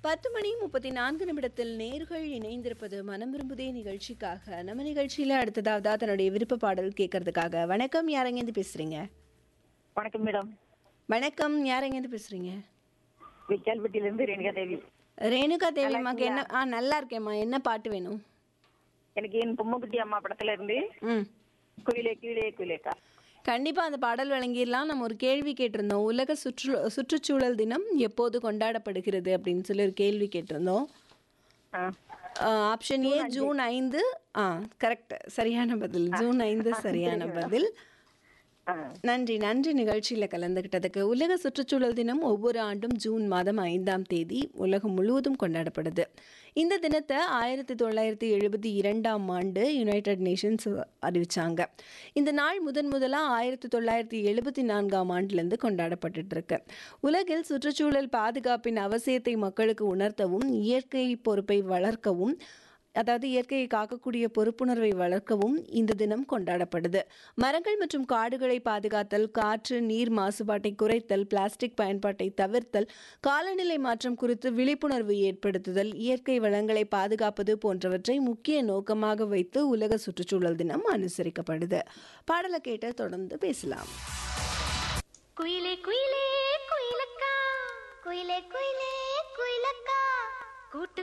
பத்து மணி முப்பத்தி நான்கு நிமிடத்தில் நேர்கள் இணைந்திருப்பது மனம் விரும்புதே நிகழ்ச்சிக்காக நம்ம நிகழ்ச்சியில அடுத்ததாவதா தன்னுடைய விருப்ப பாடல் கேட்கறதுக்காக வணக்கம் யாரெங்கேருந்து பேசுறீங்க வணக்கம் மேடம் வணக்கம் யாரெங்கேருந்து பேசுறீங்க விக்கால்பட்டியிலேருந்து ரேணுகா தேவி ரேணுகா தேவியம்மாக்கு என்ன ஆ நல்லா இருக்கேம்மா என்ன பாட்டு வேணும் எனக்கு என் பொம்முக்குட்டி அம்மா படத்துல இருந்து ம் குயிலே குயிலே குயிலேக்கா கண்டிப்பா அந்த பாடல் வழங்கிடலாம் நம்ம ஒரு கேள்வி கேட்டிருந்தோம் உலக சுற்று சுற்றுச்சூழல் தினம் எப்போது கொண்டாடப்படுகிறது அப்படின்னு சொல்லி ஒரு கேள்வி கேட்டிருந்தோம் ஆ ஆப்ஷன் ஏ ஜூன் ஐந்து ஆ கரெக்ட் சரியான பதில் ஜூன் ஐந்து சரியான பதில் ஆ நன்றி நன்றி நிகழ்ச்சியில் கலந்துக்கிட்டதுக்கு உலக சுற்றுச்சூழல் தினம் ஒவ்வொரு ஆண்டும் ஜூன் மாதம் ஐந்தாம் தேதி உலகம் முழுவதும் கொண்டாடப்படுது இந்த தினத்தை ஆயிரத்தி தொள்ளாயிரத்தி எழுபத்தி இரண்டாம் ஆண்டு யுனைடெட் நேஷன்ஸ் அறிவிச்சாங்க இந்த நாள் முதன் முதலாக ஆயிரத்தி தொள்ளாயிரத்தி எழுபத்தி நான்காம் ஆண்டுலேருந்து கொண்டாடப்பட்டுட்டு இருக்கு உலகில் சுற்றுச்சூழல் பாதுகாப்பின் அவசியத்தை மக்களுக்கு உணர்த்தவும் இயற்கை பொறுப்பை வளர்க்கவும் அதாவது இயற்கையை காக்கக்கூடிய பொறுப்புணர்வை வளர்க்கவும் இந்த தினம் கொண்டாடப்படுது மரங்கள் மற்றும் காடுகளை பாதுகாத்தல் காற்று நீர் மாசுபாட்டை குறைத்தல் பிளாஸ்டிக் பயன்பாட்டை தவிர்த்தல் காலநிலை மாற்றம் குறித்து விழிப்புணர்வு ஏற்படுத்துதல் இயற்கை வளங்களை பாதுகாப்பது போன்றவற்றை முக்கிய நோக்கமாக வைத்து உலக சுற்றுச்சூழல் தினம் அனுசரிக்கப்படுது பாடலை கேட்டு தொடர்ந்து பேசலாம் குயிலே குயிலே குயிலக்கா குயிலே குயிலே குயிலக்கா கூட்டு